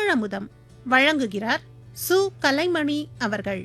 தமிழமுதம் வழங்குகிறார் சு கலைமணி அவர்கள்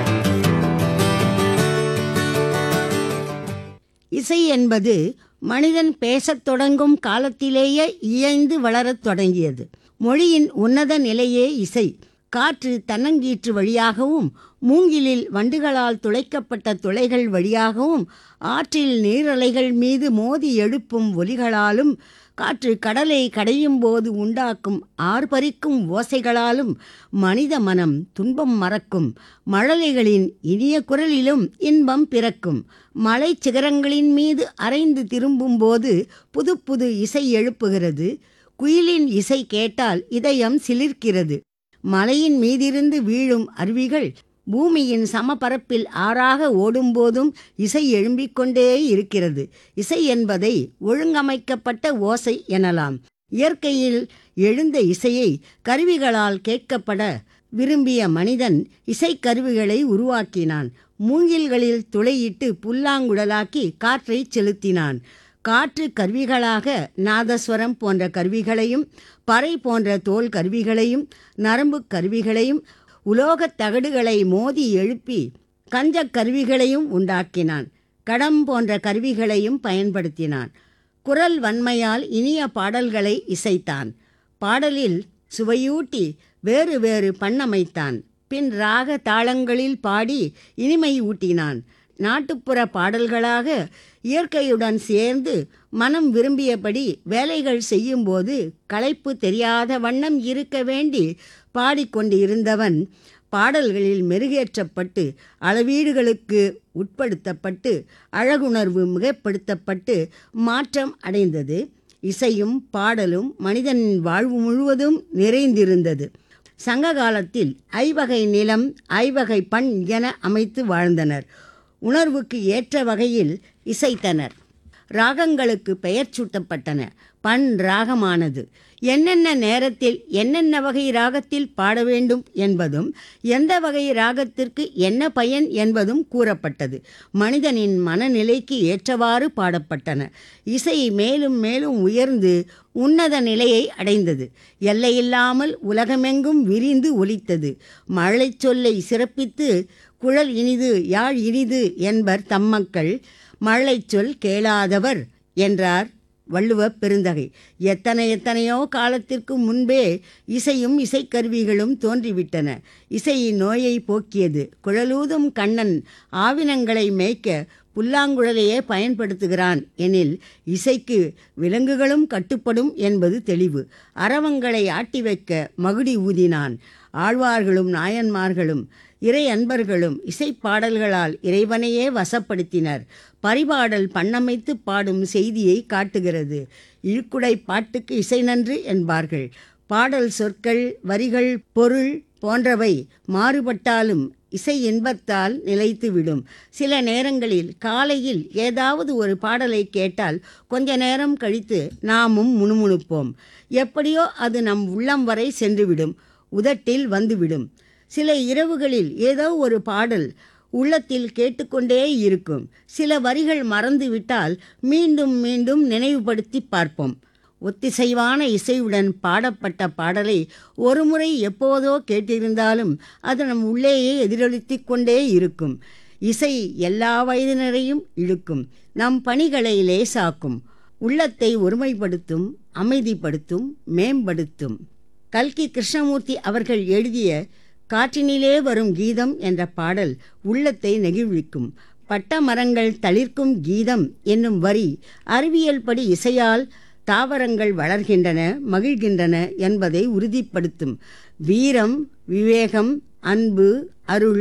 இசை என்பது மனிதன் பேசத் தொடங்கும் காலத்திலேயே இயைந்து வளரத் தொடங்கியது மொழியின் உன்னத நிலையே இசை காற்று தன்னங்கீற்று வழியாகவும் மூங்கிலில் வண்டுகளால் துளைக்கப்பட்ட துளைகள் வழியாகவும் ஆற்றில் நீரலைகள் மீது மோதி எழுப்பும் ஒலிகளாலும் காற்று கடலை கடையும் போது உண்டாக்கும் ஆர்ப்பரிக்கும் ஓசைகளாலும் மனித மனம் துன்பம் மறக்கும் மழலைகளின் இனிய குரலிலும் இன்பம் பிறக்கும் மலைச் சிகரங்களின் மீது அரைந்து திரும்பும்போது புது புது இசை எழுப்புகிறது குயிலின் இசை கேட்டால் இதயம் சிலிர்க்கிறது மலையின் மீதிருந்து வீழும் அருவிகள் பூமியின் சமபரப்பில் ஆறாக ஓடும்போதும் இசை எழும்பிக் கொண்டே இருக்கிறது இசை என்பதை ஒழுங்கமைக்கப்பட்ட ஓசை எனலாம் இயற்கையில் எழுந்த இசையை கருவிகளால் கேட்கப்பட விரும்பிய மனிதன் இசைக்கருவிகளை உருவாக்கினான் மூங்கில்களில் துளையிட்டு புல்லாங்குழலாக்கி காற்றைச் செலுத்தினான் காற்று கருவிகளாக நாதஸ்வரம் போன்ற கருவிகளையும் பறை போன்ற தோல் கருவிகளையும் நரம்பு கருவிகளையும் உலோகத் தகடுகளை மோதி எழுப்பி கஞ்சக் கருவிகளையும் உண்டாக்கினான் கடம் போன்ற கருவிகளையும் பயன்படுத்தினான் குரல் வன்மையால் இனிய பாடல்களை இசைத்தான் பாடலில் சுவையூட்டி வேறு வேறு பண்ணமைத்தான் பின் ராக தாளங்களில் பாடி இனிமை ஊட்டினான் நாட்டுப்புற பாடல்களாக இயற்கையுடன் சேர்ந்து மனம் விரும்பியபடி வேலைகள் செய்யும்போது களைப்பு தெரியாத வண்ணம் இருக்க வேண்டி பாடிக்கொண்டு இருந்தவன் பாடல்களில் மெருகேற்றப்பட்டு அளவீடுகளுக்கு உட்படுத்தப்பட்டு அழகுணர்வு மிகப்படுத்தப்பட்டு மாற்றம் அடைந்தது இசையும் பாடலும் மனிதனின் வாழ்வு முழுவதும் நிறைந்திருந்தது சங்க காலத்தில் ஐவகை நிலம் ஐவகை பண் என அமைத்து வாழ்ந்தனர் உணர்வுக்கு ஏற்ற வகையில் இசைத்தனர் ராகங்களுக்கு பெயர் சூட்டப்பட்டன பண் ராகமானது என்னென்ன நேரத்தில் என்னென்ன வகை ராகத்தில் பாட வேண்டும் என்பதும் எந்த வகை ராகத்திற்கு என்ன பயன் என்பதும் கூறப்பட்டது மனிதனின் மனநிலைக்கு ஏற்றவாறு பாடப்பட்டன இசை மேலும் மேலும் உயர்ந்து உன்னத நிலையை அடைந்தது எல்லையில்லாமல் உலகமெங்கும் விரிந்து ஒலித்தது மழை சொல்லை சிறப்பித்து குழல் இனிது யாழ் இனிது என்பர் தம்மக்கள் மழை சொல் கேளாதவர் என்றார் வள்ளுவ பெருந்தகை எத்தனை எத்தனையோ காலத்திற்கு முன்பே இசையும் இசைக்கருவிகளும் தோன்றிவிட்டன இசையின் நோயை போக்கியது குழலூதும் கண்ணன் ஆவினங்களை மேய்க்க புல்லாங்குழலையே பயன்படுத்துகிறான் எனில் இசைக்கு விலங்குகளும் கட்டுப்படும் என்பது தெளிவு அரவங்களை ஆட்டி வைக்க மகுடி ஊதினான் ஆழ்வார்களும் நாயன்மார்களும் இறை அன்பர்களும் இசைப்பாடல்களால் இறைவனையே வசப்படுத்தினர் பரிபாடல் பண்ணமைத்து பாடும் செய்தியை காட்டுகிறது இழுக்குடை பாட்டுக்கு இசை நன்று என்பார்கள் பாடல் சொற்கள் வரிகள் பொருள் போன்றவை மாறுபட்டாலும் இசை இன்பத்தால் நிலைத்துவிடும் சில நேரங்களில் காலையில் ஏதாவது ஒரு பாடலை கேட்டால் கொஞ்ச நேரம் கழித்து நாமும் முணுமுணுப்போம் எப்படியோ அது நம் உள்ளம் வரை சென்றுவிடும் உதட்டில் வந்துவிடும் சில இரவுகளில் ஏதோ ஒரு பாடல் உள்ளத்தில் கேட்டுக்கொண்டே இருக்கும் சில வரிகள் மறந்துவிட்டால் மீண்டும் மீண்டும் நினைவுபடுத்தி பார்ப்போம் ஒத்திசைவான இசையுடன் பாடப்பட்ட பாடலை ஒருமுறை எப்போதோ கேட்டிருந்தாலும் அது நம் உள்ளேயே எதிரொலித்துக் கொண்டே இருக்கும் இசை எல்லா வயதினரையும் இழுக்கும் நம் பணிகளை லேசாக்கும் உள்ளத்தை ஒருமைப்படுத்தும் அமைதிப்படுத்தும் மேம்படுத்தும் கல்கி கிருஷ்ணமூர்த்தி அவர்கள் எழுதிய காற்றினிலே வரும் கீதம் என்ற பாடல் உள்ளத்தை நெகிழ்விக்கும் பட்ட மரங்கள் தளிர்க்கும் கீதம் என்னும் வரி அறிவியல் படி இசையால் தாவரங்கள் வளர்கின்றன மகிழ்கின்றன என்பதை உறுதிப்படுத்தும் வீரம் விவேகம் அன்பு அருள்